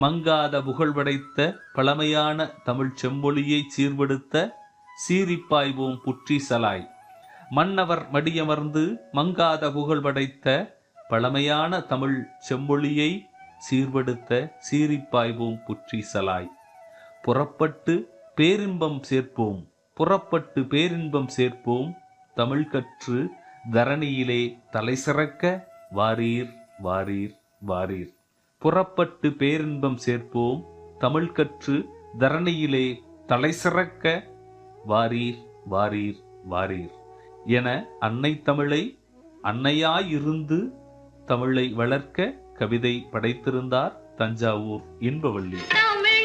மங்காத புகழ் படைத்த பழமையான தமிழ் செம்மொழியை சீர்படுத்த சீரிப்பாய்வோம் புற்றி சலாய் மன்னவர் மடியமர்ந்து மங்காத புகழ் படைத்த பழமையான தமிழ் செம்மொழியை சீர்படுத்த சீரிப்பாய்வோம் புற்றி சலாய் புறப்பட்டு பேரின்பம் சேர்ப்போம் புறப்பட்டு பேரின்பம் சேர்ப்போம் தமிழ் கற்று தரணியிலே தலை சிறக்க வாரீர் வாரீர் வாரீர் புறப்பட்டு பேரின்பம் சேர்ப்போம் தமிழ் கற்று தரணியிலே தலை சிறக்க வாரீர் வாரீர் வாரீர் என அன்னை தமிழை அன்னையாயிருந்து தமிழை வளர்க்க கவிதை படைத்திருந்தார் தஞ்சாவூர் இன்பவள்ளி